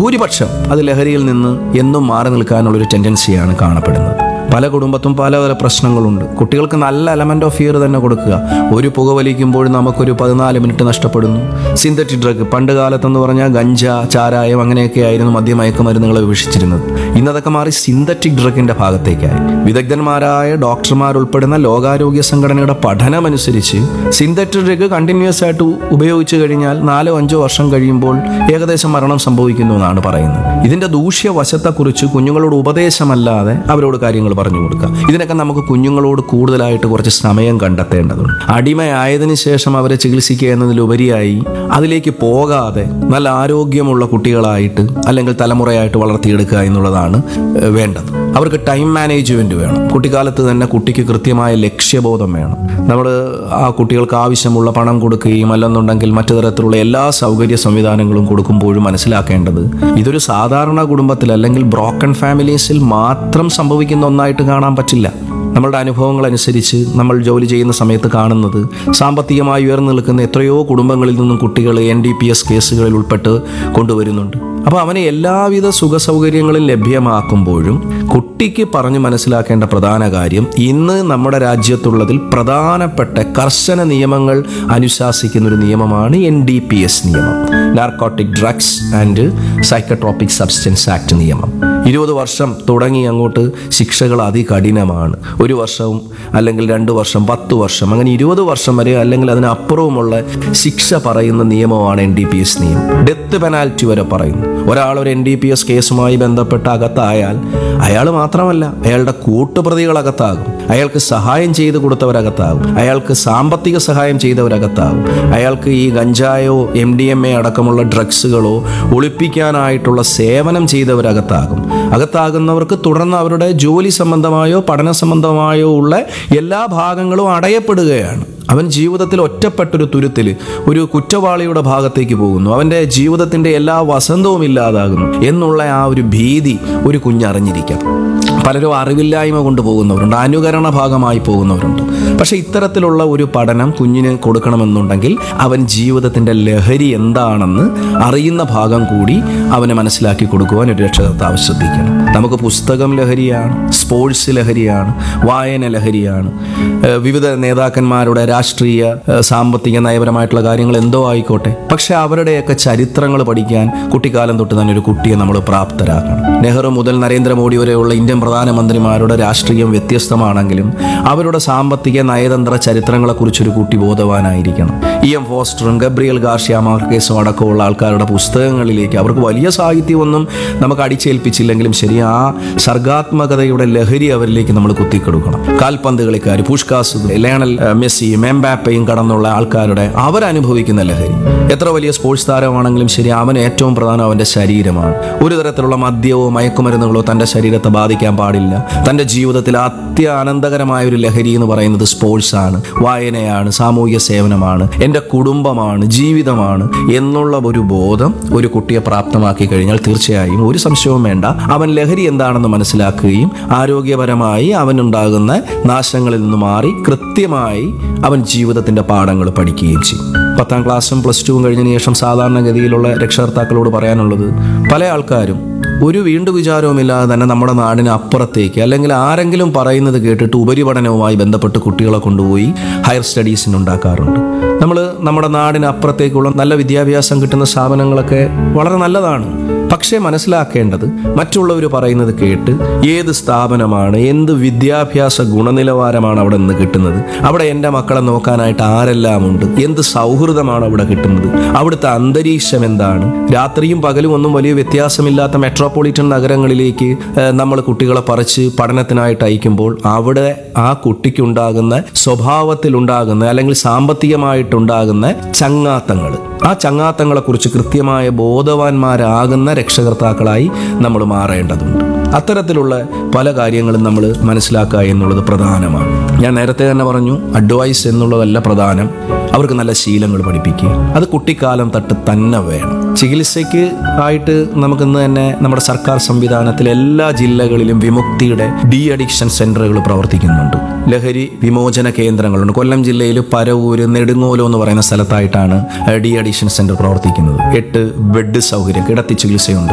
ഭൂരിപക്ഷം അത് ലഹരിയിൽ നിന്ന് എന്നും മാറി നിൽക്കാനുള്ളൊരു ടെൻഡൻസിയാണ് കാണപ്പെടുന്നത് പല കുടുംബത്തും പല പല പ്രശ്നങ്ങളുണ്ട് കുട്ടികൾക്ക് നല്ല എലമെന്റ് ഓഫ് ഫിയർ തന്നെ കൊടുക്കുക ഒരു പുക വലിക്കുമ്പോൾ നമുക്കൊരു പതിനാല് മിനിറ്റ് നഷ്ടപ്പെടുന്നു സിന്തറ്റിക് ഡ്രഗ് പണ്ട് കാലത്തെന്ന് പറഞ്ഞാൽ ഗഞ്ച ചാരായം അങ്ങനെയൊക്കെ ആയിരുന്നു മദ്യമയക്കുമരുന്നുകൾ വിഭജിച്ചിരുന്നത് ഇന്നതൊക്കെ മാറി സിന്തറ്റിക് ഡ്രഗിന്റെ ഭാഗത്തേക്കായി വിദഗ്ധന്മാരായ ഡോക്ടർമാരുൾപ്പെടുന്ന ലോകാരോഗ്യ സംഘടനയുടെ പഠനമനുസരിച്ച് സിന്തറ്റിക് ഡ്രഗ് കണ്ടിന്യൂസ് ആയിട്ട് ഉപയോഗിച്ചു കഴിഞ്ഞാൽ നാലോ അഞ്ചോ വർഷം കഴിയുമ്പോൾ ഏകദേശം മരണം സംഭവിക്കുന്നു എന്നാണ് പറയുന്നത് ഇതിന്റെ ദൂഷ്യവശത്തെക്കുറിച്ച് കുഞ്ഞുങ്ങളോട് ഉപദേശമല്ലാതെ അവരോട് കാര്യങ്ങൾ പറഞ്ഞു കൊടുക്കുക ഇതിനൊക്കെ നമുക്ക് കുഞ്ഞുങ്ങളോട് കൂടുതലായിട്ട് കുറച്ച് സമയം കണ്ടെത്തേണ്ടതുണ്ട് അടിമയായതിനു ശേഷം അവരെ ചികിത്സിക്കുക എന്നതിലുപരിയായി അതിലേക്ക് പോകാതെ നല്ല ആരോഗ്യമുള്ള കുട്ടികളായിട്ട് അല്ലെങ്കിൽ തലമുറയായിട്ട് വളർത്തിയെടുക്കുക എന്നുള്ളതാണ് ഏഹ്, വേണ്ടത് അവർക്ക് ടൈം മാനേജ്മെന്റ് വേണം കുട്ടിക്കാലത്ത് തന്നെ കുട്ടിക്ക് കൃത്യമായ ലക്ഷ്യബോധം വേണം നമ്മൾ ആ കുട്ടികൾക്ക് ആവശ്യമുള്ള പണം കൊടുക്കുകയും അല്ലെന്നുണ്ടെങ്കിൽ മറ്റു തരത്തിലുള്ള എല്ലാ സൗകര്യ സംവിധാനങ്ങളും കൊടുക്കുമ്പോഴും മനസ്സിലാക്കേണ്ടത് ഇതൊരു സാധാരണ കുടുംബത്തിൽ അല്ലെങ്കിൽ ബ്രോക്കൺ ഫാമിലീസിൽ മാത്രം സംഭവിക്കുന്ന ഒന്നായിട്ട് കാണാൻ പറ്റില്ല നമ്മളുടെ അനുഭവങ്ങൾ അനുസരിച്ച് നമ്മൾ ജോലി ചെയ്യുന്ന സമയത്ത് കാണുന്നത് സാമ്പത്തികമായി ഉയർന്നു നിൽക്കുന്ന എത്രയോ കുടുംബങ്ങളിൽ നിന്നും കുട്ടികൾ എൻ ഡി പി എസ് കേസുകളിൽ ഉൾപ്പെട്ട് കൊണ്ടുവരുന്നുണ്ട് അപ്പോൾ അവന് എല്ലാവിധ സുഖ സൗകര്യങ്ങളും ലഭ്യമാക്കുമ്പോഴും കുട്ടിക്ക് പറഞ്ഞു മനസ്സിലാക്കേണ്ട പ്രധാന കാര്യം ഇന്ന് നമ്മുടെ രാജ്യത്തുള്ളതിൽ പ്രധാനപ്പെട്ട കർശന നിയമങ്ങൾ അനുശാസിക്കുന്ന ഒരു നിയമമാണ് എൻ ഡി പി എസ് നിയമം narcotic drugs and psychotropic substance act നിയമം ഇരുപത് വർഷം തുടങ്ങി അങ്ങോട്ട് ശിക്ഷകൾ അതികഠിനമാണ് ഒരു വർഷവും അല്ലെങ്കിൽ രണ്ട് വർഷം പത്ത് വർഷം അങ്ങനെ ഇരുപത് വർഷം വരെ അല്ലെങ്കിൽ അതിനപ്പുറവുമുള്ള ശിക്ഷ പറയുന്ന നിയമമാണ് എൻ ഡി പി എസ് നിയമം ഡെത്ത് പെനാൽറ്റി വരെ പറയുന്നു ഒരാൾ ഒരു എൻ ഡി പി എസ് കേസുമായി ബന്ധപ്പെട്ട് അകത്തായാൽ അയാൾ മാത്രമല്ല അയാളുടെ കൂട്ടുപ്രതികൾ അകത്താകും അയാൾക്ക് സഹായം ചെയ്തു കൊടുത്തവരകത്താകും അയാൾക്ക് സാമ്പത്തിക സഹായം ചെയ്തവരകത്താകും അയാൾക്ക് ഈ ഗഞ്ചായോ എം ഡി എം എ അടക്കമുള്ള ഡ്രഗ്സുകളോ ഒളിപ്പിക്കാനായിട്ടുള്ള സേവനം ചെയ്തവരകത്താകും അകത്താകുന്നവർക്ക് തുടർന്ന് അവരുടെ ജോലി സംബന്ധമായോ പഠന സംബന്ധമായോ ഉള്ള എല്ലാ ഭാഗങ്ങളും അടയപ്പെടുകയാണ് അവൻ ജീവിതത്തിൽ ഒറ്റപ്പെട്ടൊരു തുരുത്തിൽ ഒരു കുറ്റവാളിയുടെ ഭാഗത്തേക്ക് പോകുന്നു അവൻ്റെ ജീവിതത്തിൻ്റെ എല്ലാ വസന്തവും ഇല്ലാതാകുന്നു എന്നുള്ള ആ ഒരു ഭീതി ഒരു കുഞ്ഞറിഞ്ഞിരിക്കണം പലരും അറിവില്ലായ്മ കൊണ്ട് പോകുന്നവരുണ്ട് അനുകരണ ഭാഗമായി പോകുന്നവരുണ്ട് പക്ഷെ ഇത്തരത്തിലുള്ള ഒരു പഠനം കുഞ്ഞിന് കൊടുക്കണമെന്നുണ്ടെങ്കിൽ അവൻ ജീവിതത്തിൻ്റെ ലഹരി എന്താണെന്ന് അറിയുന്ന ഭാഗം കൂടി അവന് മനസ്സിലാക്കി കൊടുക്കുവാൻ ഒരു രക്ഷകർത്താവ് ശ്രദ്ധിക്കണം നമുക്ക് പുസ്തകം ലഹരിയാണ് സ്പോർട്സ് ലഹരിയാണ് വായന ലഹരിയാണ് ഏഹ് വിവിധ നേതാക്കന്മാരുടെ രാഷ്ട്രീയ ഏഹ് സാമ്പത്തിക നയപരമായിട്ടുള്ള കാര്യങ്ങൾ എന്തോ ആയിക്കോട്ടെ പക്ഷെ അവരുടെയൊക്കെ ചരിത്രങ്ങൾ പഠിക്കാൻ കുട്ടിക്കാലം തൊട്ട് തന്നെ ഒരു കുട്ടിയെ നമ്മൾ പ്രാപ്തരാക്കണം നെഹ്റു മുതൽ നരേന്ദ്രമോദി വരെയുള്ള ഇന്ത്യൻ പ്രധാനമന്ത്രിമാരുടെ രാഷ്ട്രീയം വ്യത്യസ്തമാണെങ്കിലും അവരുടെ സാമ്പത്തിക നയതന്ത്ര ചരിത്രങ്ങളെക്കുറിച്ചൊരു കുട്ടി ബോധവാനായിരിക്കണം ഇ എം ഫോസ്റ്ററും ഗബ്രിയൽ ഗാർഷ്യ മാർക്കേസും അടക്കമുള്ള ആൾക്കാരുടെ പുസ്തകങ്ങളിലേക്ക് അവർക്ക് വലിയ സാഹിത്യമൊന്നും നമുക്ക് അടിച്ചേൽപ്പിച്ചില്ലെങ്കിലും ശരി ആ സർഗാത്മകതയുടെ ലഹരി അവരിലേക്ക് നമ്മൾ കുത്തിക്കൊടുക്കണം കാൽപന്ത് കളിക്കാർ പുഷ്കാസ് ലയണൽ ഏഹ്, മെസ്സിയും എംബാപ്പയും കടന്നുള്ള ആൾക്കാരുടെ അവരനുഭവിക്കുന്ന ലഹരി എത്ര വലിയ സ്പോർട്സ് താരമാണെങ്കിലും ശരി അവന് ഏറ്റവും പ്രധാനം അവൻ്റെ ശരീരമാണ് ഒരു തരത്തിലുള്ള മദ്യമോ മയക്കുമരുന്നുകളോ തൻ്റെ ശരീരത്തെ ബാധിക്കാൻ പാടില്ല തൻ്റെ ജീവിതത്തിൽ അത്യാനന്ദകരമായ ഒരു ലഹരി എന്ന് പറയുന്നത് സ്പോർട്സ് ആണ് വായനയാണ് സാമൂഹിക സേവനമാണ് എൻ്റെ കുടുംബമാണ് ജീവിതമാണ് എന്നുള്ള ഒരു ബോധം ഒരു കുട്ടിയെ പ്രാപ്തമാക്കി കഴിഞ്ഞാൽ തീർച്ചയായും ഒരു സംശയവും വേണ്ട അവൻ ലഹരി എന്താണെന്ന് മനസ്സിലാക്കുകയും ആരോഗ്യപരമായി അവനുണ്ടാകുന്ന നാശങ്ങളിൽ നിന്ന് മാറി കൃത്യമായി അവൻ ജീവിതത്തിൻ്റെ പാഠങ്ങൾ പഠിക്കുകയും ചെയ്യും പത്താം ക്ലാസ്സും പ്ലസ് ടുവും കഴിഞ്ഞതിന് ശേഷം സാധാരണഗതിയിലുള്ള രക്ഷകർത്താക്കളോട് പറയാനുള്ളത് പല ആൾക്കാരും ഒരു വീണ്ടു വിചാരവുമില്ലാതെ തന്നെ നമ്മുടെ നാടിന് അപ്പുറത്തേക്ക് അല്ലെങ്കിൽ ആരെങ്കിലും പറയുന്നത് കേട്ടിട്ട് ഉപരിപഠനവുമായി ബന്ധപ്പെട്ട് കുട്ടികളെ കൊണ്ടുപോയി ഹയർ സ്റ്റഡീസിന് ഉണ്ടാക്കാറുണ്ട് നമ്മൾ നമ്മുടെ നാടിന് അപ്പുറത്തേക്കുള്ള നല്ല വിദ്യാഭ്യാസം കിട്ടുന്ന സ്ഥാപനങ്ങളൊക്കെ വളരെ നല്ലതാണ് പക്ഷേ മനസ്സിലാക്കേണ്ടത് മറ്റുള്ളവർ പറയുന്നത് കേട്ട് ഏത് സ്ഥാപനമാണ് എന്ത് വിദ്യാഭ്യാസ ഗുണനിലവാരമാണ് അവിടെ നിന്ന് കിട്ടുന്നത് അവിടെ എൻ്റെ മക്കളെ നോക്കാനായിട്ട് ആരെല്ലാം ഉണ്ട് എന്ത് സൗഹൃദമാണ് അവിടെ കിട്ടുന്നത് അവിടുത്തെ അന്തരീക്ഷം എന്താണ് രാത്രിയും പകലും ഒന്നും വലിയ വ്യത്യാസമില്ലാത്ത മെട്രോപൊളിറ്റൻ നഗരങ്ങളിലേക്ക് നമ്മൾ കുട്ടികളെ പറിച്ച് പഠനത്തിനായിട്ട് അയക്കുമ്പോൾ അവിടെ ആ കുട്ടിക്കുണ്ടാകുന്ന സ്വഭാവത്തിലുണ്ടാകുന്ന അല്ലെങ്കിൽ സാമ്പത്തികമായിട്ടുണ്ടാകുന്ന ചങ്ങാത്തങ്ങൾ ആ ചങ്ങാത്തങ്ങളെ കുറിച്ച് കൃത്യമായ ബോധവാന്മാരാകുന്ന രക്ഷകർത്താക്കളായി നമ്മൾ മാറേണ്ടതുണ്ട് അത്തരത്തിലുള്ള പല കാര്യങ്ങളും നമ്മൾ മനസ്സിലാക്കുക എന്നുള്ളത് പ്രധാനമാണ് ഞാൻ നേരത്തെ തന്നെ പറഞ്ഞു അഡ്വൈസ് എന്നുള്ളതല്ല പ്രധാനം അവർക്ക് നല്ല ശീലങ്ങൾ പഠിപ്പിക്കുക അത് കുട്ടിക്കാലം തൊട്ട് തന്നെ വേണം ചികിത്സയ്ക്ക് ആയിട്ട് നമുക്കിന്ന് തന്നെ നമ്മുടെ സർക്കാർ സംവിധാനത്തിൽ എല്ലാ ജില്ലകളിലും വിമുക്തിയുടെ ഡി അഡിക്ഷൻ സെന്ററുകൾ പ്രവർത്തിക്കുന്നുണ്ട് ലഹരി വിമോചന കേന്ദ്രങ്ങളുണ്ട് കൊല്ലം ജില്ലയിൽ പരവൂര് നെടുങ്ങോലോ എന്ന് പറയുന്ന സ്ഥലത്തായിട്ടാണ് ഡി അഡിക്ഷൻ സെന്റർ പ്രവർത്തിക്കുന്നത് എട്ട് ബെഡ് സൗകര്യം കിടത്തി ചികിത്സയുണ്ട്